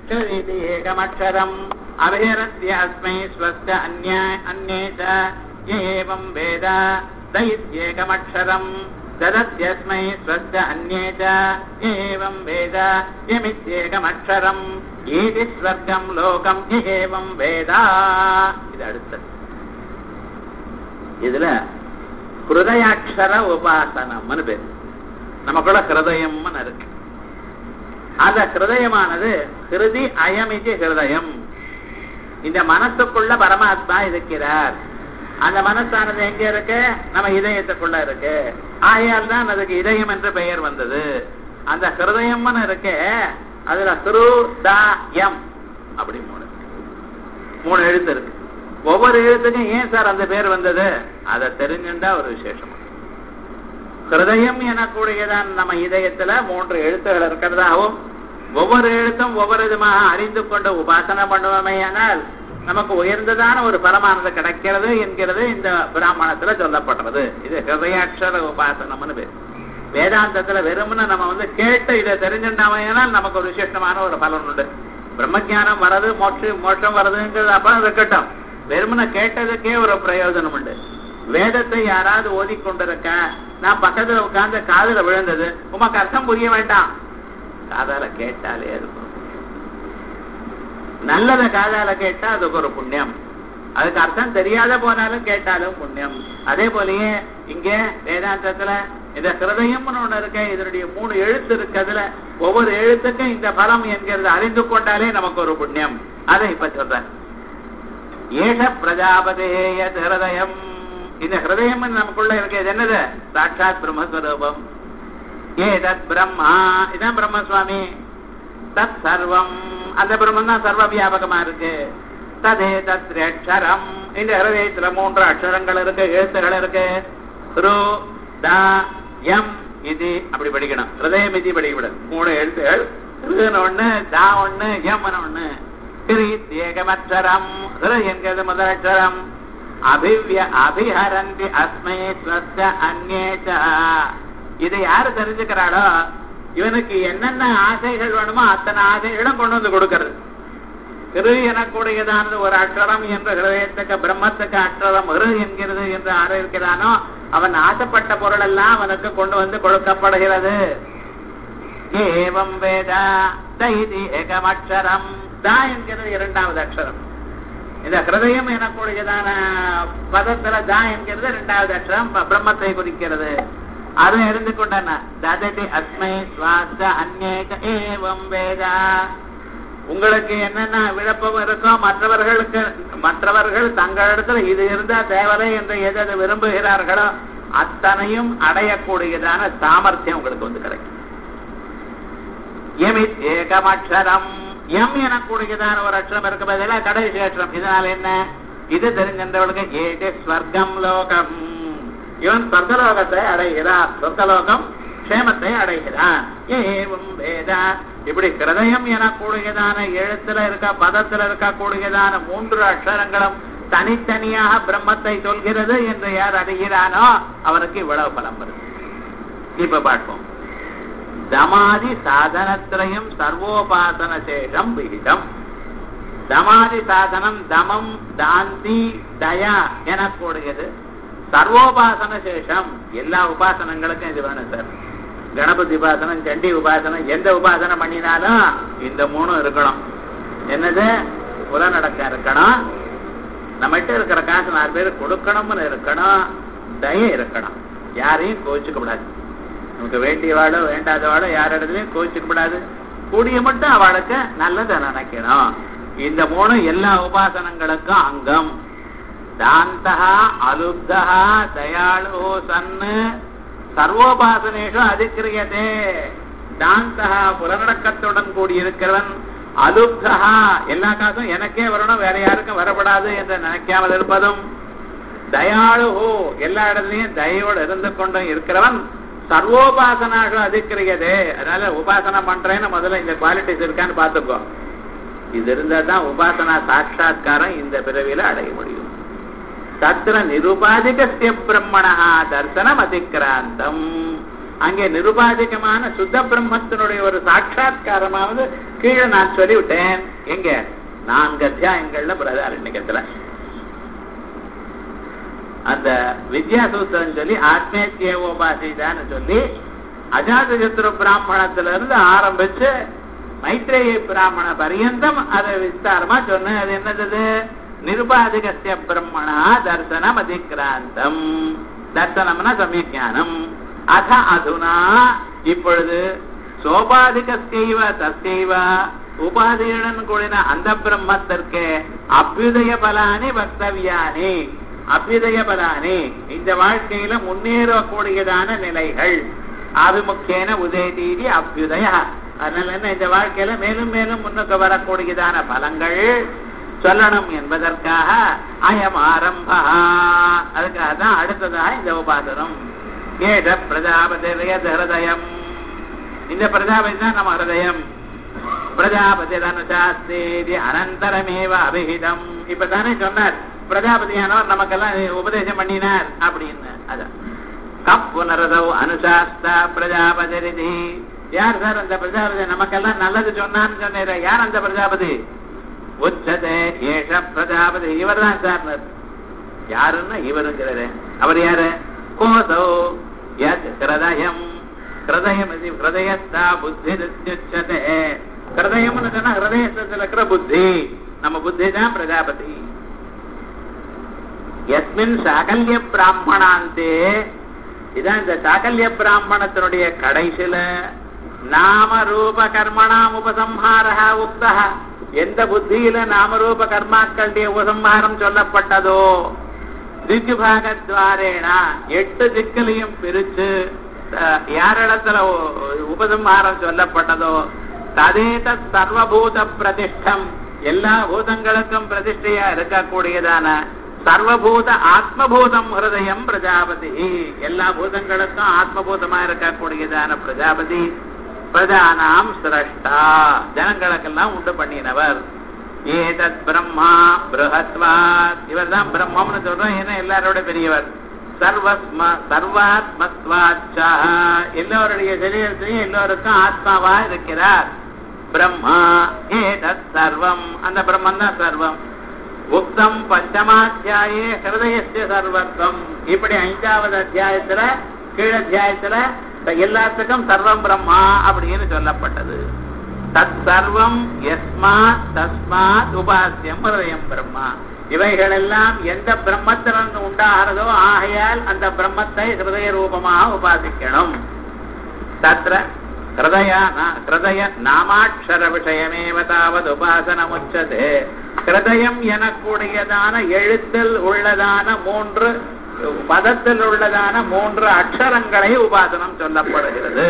इति एकमक्षरम् अभिरस्य अस्मै स्वस्य अन्या अन्ये च य एवं वेद द इत्येकमक्षरम् ददत्यस्मै स्वस्य अन्ये च य एवं वेद यमित्येकमक्षरम् ईति स्वर्गम् लोकम् य एवं वेद இது அடுத்தது இதுல ஹிருதயாட்சர உபாசனம்னு பேர் நமக்குள்ள ஹிருதயம்னு இருக்கு அந்த ஹிருதயமானது ஹிருதி அயமிதி ஹிருதயம் இந்த மனசுக்குள்ள பரமாத்மா இருக்கிறார் அந்த மனசானது எங்க இருக்கு நம்ம இதயத்துக்குள்ள இருக்கு ஆகையால் தான் அதுக்கு இதயம் என்று பெயர் வந்தது அந்த ஹிருதயம்னு இருக்கு அதுல ஹிரு த யம் அப்படி மூணு மூணு எழுத்து இருக்கு ஒவ்வொரு எழுத்துக்கும் ஏன் சார் அந்த பேர் வந்தது அதை தெரிஞ்சுட்டா ஒரு விசேஷம் ஹிருதயம் எனக்கூடியதான் நம்ம இதயத்துல மூன்று எழுத்துகள் இருக்கிறதாகவும் ஒவ்வொரு எழுத்தும் ஒவ்வொரு விதமாக அறிந்து கொண்டு உபாசனை பண்ணுவோமே ஆனால் நமக்கு உயர்ந்ததான ஒரு பலமானது கிடைக்கிறது என்கிறது இந்த பிராமணத்துல சொல்லப்படுறது இது ஹிருதயாட்சர உபாசனம்னு பேர் வேதாந்தத்துல வெறும்னு நம்ம வந்து கேட்டு இதை தெரிஞ்சுட்டாமையானால் நமக்கு ஒரு விசேஷமான ஒரு பலன் உண்டு பிரம்மஜானம் வர்றது மோட்ச மோட்சம் வர்றதுங்கிறது அப்புறம் இருக்கட்டும் வெறுமனை கேட்டதுக்கே ஒரு பிரயோஜனம் உண்டு வேதத்தை யாராவது ஓதிக்கொண்டிருக்க நான் பக்கத்துல உட்கார்ந்து காதுல விழுந்தது உமக்கு அர்த்தம் புரிய வேண்டாம் காதால கேட்டாலே இருக்கும் நல்லத காதால கேட்டா அதுக்கு ஒரு புண்ணியம் அதுக்கு அர்த்தம் தெரியாத போனாலும் கேட்டாலும் புண்ணியம் அதே போலயே இங்க வேதாந்தத்துல இந்த ஹிருதயம்னு ஒண்ணு இருக்க இதனுடைய மூணு எழுத்து இருக்கு அதுல ஒவ்வொரு எழுத்துக்கும் இந்த பலம் என்கிறது அறிந்து கொண்டாலே நமக்கு ஒரு புண்ணியம் அதை இப்ப சொல்றேன் ஏஷ பிரஜாபதேய ஹிருதயம் இந்த ஹிருதயம் நமக்குள்ள இருக்கிறது என்னது சாட்சாத் பிரம்மஸ்வரூபம் ஏதத் பிரம்மா இதான் பிரம்மசுவாமி தத் சர்வம் அந்த பிரம்மம் தான் சர்வ வியாபகமா இருக்கு ததே தத் அக்ஷரம் இந்த ஹிருதயத்துல மூன்று அக்ஷரங்கள் இருக்கு எழுத்துகள் இருக்கு ரு த எம் இது அப்படி படிக்கணும் ஹிருதயம் இது படிக்கப்படாது மூணு எழுத்துகள் ருன்னு ஒண்ணு தா ஒண்ணு எம் ஒண்ணு ஏகமட்சரம் என்கிறது முதல் அக்ஷரம் அபிவ்ய அபிஹரந்தி அஸ்மை ஸ்வஸ்த அந்நேச்ச இதை யாரு தெரிஞ்சுக்கிறாளோ இவனுக்கு என்னென்ன ஆசைகள் வேணுமோ அத்தனை ஆசைகளும் கொண்டு வந்து கொடுக்கிறது திரு எனக்கூடியதானது ஒரு அக்ஷரம் என்ற ஹிருதயத்துக்கு பிரம்மத்துக்கு அக்ஷரம் இரு என்கிறது என்று ஆரம்பிக்கிறானோ அவன் ஆசைப்பட்ட பொருள் எல்லாம் அவனுக்கு கொண்டு வந்து கொடுக்கப்படுகிறது ஏவம் வேத தைதி ஏகமக்ஷரம் தா என்கிறது இரண்டாவது அக்ஷரம் இந்த ஹிருதயம் எனக்கூடியதான பதத்துல தா என்கிறது இரண்டாவது அக்ஷரம் பிரம்மத்தை குறிக்கிறது அதை இருந்து கொண்டான தததி அஸ்மை சுவாச அந்நேக ஏவம் வேதா உங்களுக்கு என்னென்ன விழப்பம் இருக்கோ மற்றவர்களுக்கு மற்றவர்கள் தங்களிடத்துல இது இருந்தா தேவலை என்று எதை விரும்புகிறார்களோ அத்தனையும் அடையக்கூடியதான சாமர்த்தியம் உங்களுக்கு வந்து கிடைக்கும் எமித் ஏகமக்ஷரம் எம் எனக்கூடியதான ஒரு அக்ஷரம் இருக்க பதிலாக கடைசி அக்ஷரம் இதனால என்ன இது தெரிஞ்சின்றவர்களுக்கு ஏது ஸ்வர்க்கம் லோகம் இவன் சொர்க்கலோகத்தை அடைகிறான் சொர்க்கலோகம் க்ஷேமத்தை அடைகிறான் ஏவம் வேதா இப்படி ஹிருதயம் எனக்கூடியதான எழுத்துல இருக்க பதத்துல இருக்கக்கூடியதான மூன்று அக்ஷரங்களும் தனித்தனியாக பிரம்மத்தை சொல்கிறது என்று யார் அறிகிறானோ அவனுக்கு இவ்வளவு பலம் வருது இப்ப பார்ப்போம் தமாதி சாதனத்திரையும் சர்வோபாசன சேஷம் விகிதம் தமாதி சாதனம் தமம் தாந்தி தயா எனக்கூடியது சர்வோபாசன சேஷம் எல்லா உபாசனங்களுக்கும் இது வேணும் சார் கணபதி உபாசனம் சண்டி உபாசனம் எந்த உபாசனம் பண்ணினாலும் இந்த மூணும் இருக்கணும் என்னது புலநடக்கம் இருக்கணும் நம்மகிட்ட இருக்கிற காசு நாலு பேர் கொடுக்கணும்னு இருக்கணும் தயம் இருக்கணும் யாரையும் கோச்சுக்க கூடாது நமக்கு வேண்டியவாளோ வேண்டாதவாளோ யார் இடத்துலயும் கோச்சுக்க கூடாது கூடிய மட்டும் அவளுக்கு நல்லதை நினைக்கணும் இந்த மூணு எல்லா உபாசனங்களுக்கும் அங்கம் தாந்தா அலுப்தா தயாளு சன்னு சர்வோபாசனேஷு அதிக்கிரியதே தாந்தா புலநடக்கத்துடன் கூடியிருக்கிறவன் அலுப்தா எல்லா காசும் எனக்கே வரணும் வேற யாருக்கும் வரப்படாது என்று நினைக்காமல் இருப்பதும் தயாளு எல்லா இடத்துலயும் தயவோடு இருந்து கொண்டும் இருக்கிறவன் சர்வோபாசனாக அதிக்கிரியதே அதனால உபாசனை பண்றேன்னு முதல்ல இந்த குவாலிட்டிஸ் இருக்கான்னு பாத்துக்கோ இது இருந்தா தான் உபாசனா சாட்சா்காரம் இந்த பிறவியில அடைய முடியும் தத்திர நிருபாதிகசிய பிரம்மணா தர்சனம் அதிக்கிராந்தம் அங்கே நிருபாதிகமான சுத்த பிரம்மத்தினுடைய ஒரு சாட்சா்காரமாவது கீழே நான் சொல்லிவிட்டேன் எங்க நான்கு அத்தியாயங்கள்ல பிரதாரண்யத்துல அந்த வித்யாசூத்திரம் சொல்லி ஆத்மேத்தியோபாசிதான்னு சொல்லி அஜாதசத்ரு பிராமணத்துல இருந்து ஆரம்பிச்சு மைத்ரேய பிராமண பரியந்தம் அதை விஸ்தாரமா சொன்னேன் அது என்னது நிருபாதிகசிய பிரம்மணா தர்சனம் அதிகிராந்தம் தர்சனம்னா சமீஜானம் அத அதுனா இப்பொழுது சோபாதிகஸ்யைவ தஸ்யைவ உபாதியுடன் கூடின அந்த பிரம்மத்திற்கு அபியுதய பலானி வக்தவியானி அபியுதய பலானி இந்த வாழ்க்கையில முன்னேறக்கூடியதான நிலைகள் ஆபிமுக்கியன உதயதீதி அபியுதய அதனால என்ன இந்த வாழ்க்கையில மேலும் மேலும் முன்னுக்கு வரக்கூடியதான பலங்கள் சொல்லணும் என்பதற்காக அயம் ஆரம்பா அதுக்காக தான் அடுத்ததாக இந்த உபாசனம் ஏஷ பிரஜாபதிய ஹிருதயம் இந்த பிரஜாபதி தான் நம்ம ஹிருதயம் பிரஜாபதி அனுசாஸ்தேதி அனந்தரமேவ அபிஹிதம் இப்பதானே சொன்னார் பிரஜாபதியானவர் நமக்கெல்லாம் உபதேசம் பண்ணினார் அப்படின்னு அதான் கப்புனரதவ் அனுசாஸ்தா பிரஜாபதி யார் சார் அந்த பிரஜாபதி நமக்கெல்லாம் நல்லது சொன்னான்னு சொன்னீர யார் அந்த பிரஜாபதி உச்சதே ஏஷ பிரஜாபதி இவர் தான் சார் யாருன்னா இவருங்கிறாரு அவர் யாரு கோசோ யத் ஹிருதயம் ஹிருதயம் இது ஹிருதயஸ்தா புத்தி உச்சதே ஹிருதயம்னு சொன்னா ஹிருதயத்துல இருக்கிற புத்தி நம்ம புத்தி தான் பிரஜாபதி எஸ்மின் சாகல்ய பிராமணாந்தே இதான் இந்த சாகல்ய பிராமணத்தினுடைய கடைசியில நாம ரூப கர்மணாம் உபசம்ஹாரா உக்தா எந்த புத்தியில நாமரூப கர்மாக்களுடைய உபசம்ஹாரம் சொல்லப்பட்டதோ திக்கு பாகத்வாரேனா எட்டு திக்கிலையும் பிரிச்சு அஹ், யாரிடத்துல உ- உபசம்ஹாரம் சொல்லப்பட்டதோ ததேத சர்வபூத பிரதிஷ்டம் எல்லா பூதங்களுக்கும் பிரதிஷ்டையா இருக்கக்கூடியதான சர்வபூத ஆத்மபூதம் ஹிருதயம் பிரஜாபதி எல்லா பூதங்களுக்கும் ஆத்மபூதமா இருக்கக்கூடியதான பிரஜாபதி பிரஜானாம் சிரஷ்டா ஜனங்களுக்கெல்லாம் உண்டு பண்ணினவர் ஏதத் பிரம்மா பிரகத்வாத் இவர் தான் பிரம்மம்னு சொல்றோம் ஏன்னா எல்லாரோட பெரியவர் சர்வஸ்ம சர்வாத்மத்வாச்சா எல்லோருடைய சரீரத்திலையும் எல்லோருக்கும் ஆத்மாவா இருக்கிறார் பிரம்மா ஏதத் சர்வம் அந்த பிரம்மன் தான் சர்வம் உக்தம் பஞ்சமாத்தியாயே ஹிருதயஸ்ய சர்வத்வம் இப்படி ஐந்தாவது அத்தியாயத்துல கீழ் அத்தியாயத்துல எல்லாத்துக்கும் சர்வம் பிரம்மா அப்படின்னு சொல்லப்பட்டது தத் சர்வம் யஸ்மாத் தஸ்மாத் உபாசியம் ஹிருதயம் பிரம்மா இவைகள் எல்லாம் எந்த பிரம்மத்திலிருந்து உண்டாகிறதோ ஆகையால் அந்த பிரம்மத்தை ஹிருதய ரூபமாக உபாசிக்கணும் தத்ர ஹிருதய ஹிருதய நாமாட்சர விஷயமேவ தாவது உபாசனமுச்சதே ஹிருதயம் எனக்கூடியதான எழுத்தில் உள்ளதான மூன்று பதத்தில் உள்ளதான மூன்று அக்ஷரங்களை உபாசனம் சொல்லப்படுகிறது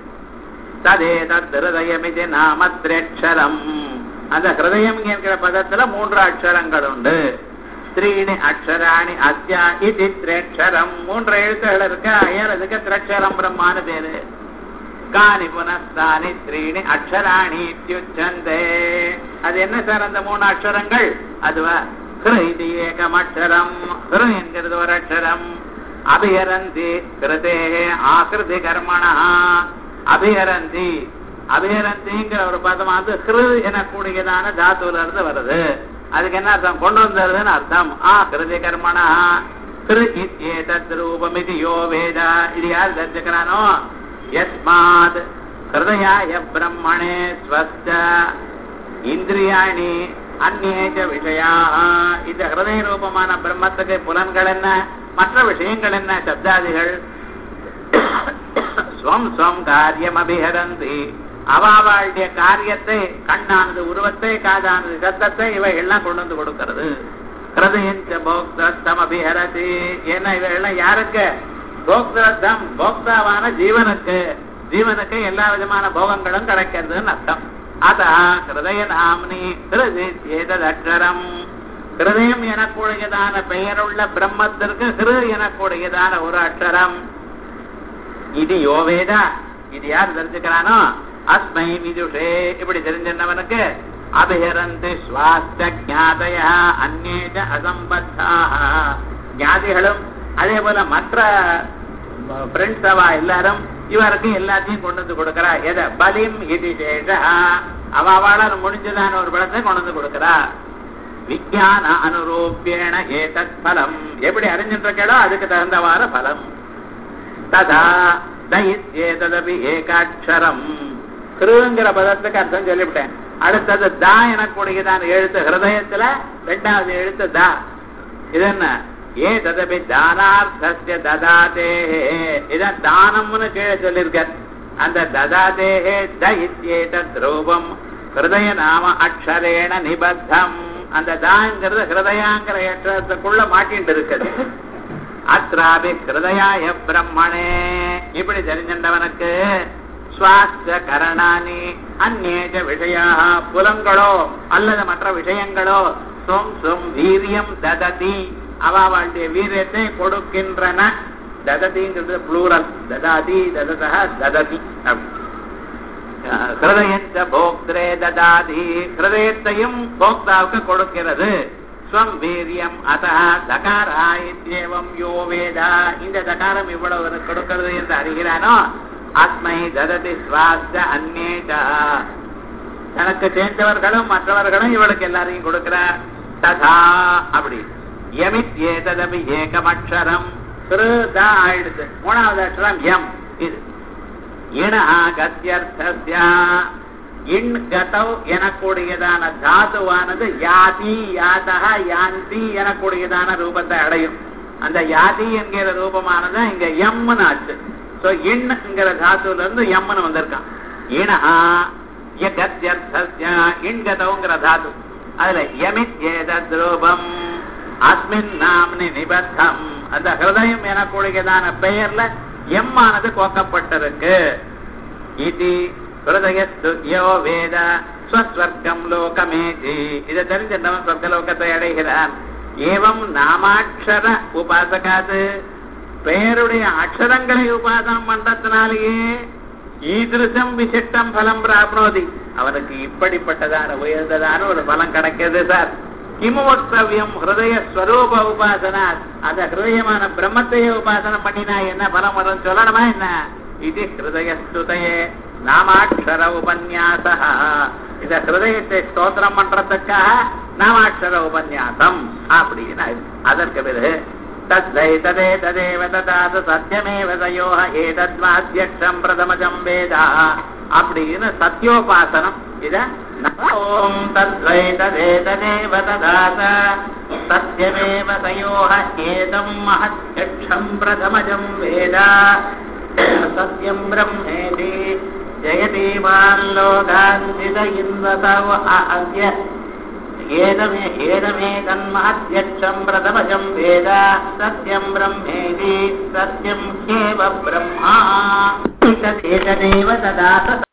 ததே தத் ஹிருதயமிதி நாமத்ரேட்சரம் அந்த ஹிருதயம் என்கிற பதத்துல மூன்று அக்ஷரங்கள் உண்டு த்ரீணி அக்ஷராணி அத்யா இது திரேட்சரம் மூன்று எழுத்துகள் இருக்கு அயல் அதுக்கு திரட்சரம் பிரம்மான்னு பேரு காணி புனஸ்தானி த்ரீணி அக்ஷராணி இத்யுச்சந்தே அது என்ன சார் அந்த மூணு அக்ஷரங்கள் அதுவா ஹிரு இது ஏகம் அக்ஷரம் ஹிரு என்கிறது ஒரு அக்ஷரம் அபிஹரந்தி கிருதே ஆகிருதி கர்மணா அபிஹரந்தி அபிஹரந்திங்கிற ஒரு பதமானது ஹிரு எனக்கூடியதான தாத்துல இருந்து வருது அதுக்கு என்ன அர்த்தம் கொண்டு வந்ததுன்னு அர்த்தம் ஆ கிருதி கர்மணா ஹிரு இத்யேதத் ரூபமிதி யோ வேத இது யார் தெரிஞ்சுக்கிறானோ யஸ்மாத் ஹிருதயாய பிரம்மணே ஸ்வஸ்த இந்திரியாணி அந்நேஜ விஷயா இந்த ஹிருதய ரூபமான பிரம்மத்துக்கு புலன்கள் என்ன மற்ற விஷயங்கள் என்ன சப்தாதிகள் ஸ்வம் ஸ்வம் காரியம் அபிஹரந்தி அவாவாளுடைய காரியத்தை கண்ணானது உருவத்தை காதானது சத்தத்தை இவைகள்லாம் கொண்டு வந்து கொடுக்கிறது ஹிருதயஞ்ச போக்தம் அபிஹரதி ஏன்னா இவைகள்லாம் யாருக்கு போக்தம் போக்தாவான ஜீவனுக்கு ஜீவனுக்கு எல்லா விதமான போகங்களும் கிடைக்கிறதுன்னு அர்த்தம் அத ஹிருதய நாம்னி ஹிருதி ஏதது அக்ஷரம் ஹிருதயம் எனக்கூடியதான பெயருள்ள பிரம்மத்திற்கு ஹிரு எனக்கூடியதான ஒரு அக்ஷரம் இது யோவேதா இது யார் தெரிஞ்சுக்கிறானோ அஸ்மை விதுஷே இப்படி தெரிஞ்சிருந்தவனுக்கு அபிஹரந்து சுவாஸ்த ஜாதய அந்நேஜ அசம்பத்தாக ஞாதிகளும் அதே போல மற்ற ஃப்ரெண்ட்ஸ் அவா எல்லாரும் இவருக்கு எல்லாத்தையும் கொண்டு வந்து கொடுக்கறா எதை பலிம் இது சேஷ அவ அவளால் முடிஞ்சதான ஒரு பலத்தை கொண்டு வந்து கொடுக்கறா விஜயான அனுரூபியேன ஏதத் பலம் எப்படி அறிஞ்சிட்டு இருக்கோ அதுக்கு தகுந்தவாறு பலம் ததா தயித்யேததபி ஏகாட்சரம் கிருங்கிற பதத்துக்கு அர்த்தம் சொல்லிவிட்டேன் அடுத்தது தா எனக்கூடியதான எழுத்து ஹிருதயத்துல ரெண்டாவது எழுத்து தா இது என்ன ஏ ததபி தானார்த்தஸ்ய ததாதே இதான் தானம்னு கீழே சொல்லியிருக்க அந்த ததாதேஹே தயித்யேதத் ரூபம் ஹிருதய நாம அக்ஷரேண நிபத்தம் அந்த தாங்கிறது ஹிருதயாங்கிற ஏற்றத்துக்குள்ள மாட்டிட்டு இருக்குது அத்ராபி ஹிருதயாய பிரம்மணே இப்படி தெரிஞ்சின்றவனுக்கு சுவாஸ்த கரணானி அந்நேஜ விஷயா புலங்களோ அல்லது மற்ற விஷயங்களோ சொம் சொம் வீரியம் தததி அவளுடைய வீரியத்தை கொடுக்கின்றன தததிங்கிறது புளூரல் ததாதி தததா தததி ஹிருதயஞ்ச போக்திரே ததாதி ஹிருதயத்தையும் போக்தாவுக்கு கொடுக்கிறது ஸ்வம் வீரியம் அத தகாரா இத்தியேவம் யோ வேதா இந்த தகாரம் இவ்வளவு கொடுக்கிறது என்று அறிகிறானோ ஆத்மை தததி சுவாஸ்த அந்நேஜா தனக்கு சேர்ந்தவர்களும் மற்றவர்களும் இவளுக்கு எல்லாரையும் கொடுக்கிறார் ததா அப்படி யமித் ஏததபி ஏகமக்ஷரம் திருதா ஆயிடுது மூணாவது அக்ஷரம் எம் இது இணா கத்தியர்த்தஸ்யா இன் கதவ் எனக்கூடியதான தாதுவானது யாதி யாதா யாந்தி எனக்கூடியதான ரூபத்தை அடையும் அந்த யாதி என்கிற ரூபமானது இங்க எம்னு ஆச்சு சோ இன்ங்கிற தாத்துல இருந்து எம்னு வந்திருக்கான் இணா யகத்யர்த்தஸ்ய இன் கதவுங்கிற தாது அதுல யமித் ஏதத் ரூபம் அஸ்மின் நாம்னி நிபத்தம் அந்த ஹிருதயம் எனக்கூடியதான பெயர்ல எம்மானது கோக்கப்பட்டிருக்கு இது ஹிருதயஸ்து யோ வேத ஸ்வஸ்வர்க்கம் லோகமேதி இதை தெரிஞ்சிருந்தவன் சொர்க்கலோகத்தை அடைகிறான் ஏவம் நாமாட்சர உபாசகாது பெயருடைய அக்ஷரங்களை உபாசனம் பண்றதுனாலேயே ஈதிருஷம் விசிஷ்டம் பலம் பிராப்னோதி அவனுக்கு இப்படிப்பட்டதான உயர்ந்ததான ஒரு பலம் கிடைக்கிறது சார் கிமு வக்தவியம் ஹிருதய ஸ்வரூப உபாசனா அந்த ஹிருதயமான பிரம்மத்தையே உபாசனம் பண்ணினா என்ன பலம் வரும் சொல்லணுமா என்ன இது ஹிருதய ஸ்துதையே நாமாட்சர உபன்யாச இந்த ஹிருதயத்தை ஸ்தோத்திரம் பண்றதுக்காக நாமாட்சர உபன்யாசம் அப்படின்னு அதற்கு பிறகு தத்தை ததே ததேவ ததாது சத்தியமேவ தயோஹ ஏதத்வாத்தியக்ஷம் பிரதமஜம் வேதா அப்படின்னு சத்தியோபாசனம் இத ஓம் தத்வை ததே ததேவ ததாத சத்தியமேவ தயோஹ ஏதம் மஹத்யக்ஷம் பிரதமஜம் வேதா சத்யம் பிரம்மேதி ஜெயதி மால்லோகாந்தித இன்வதவ அத்ய ஏதமே ஏதமே தன்மாத்யக்ஷம் பிரதமஜம் வேத சத்யம் பிரம்மேதி சத்யம் ஏவ பிரம்மா ததேவ ததாத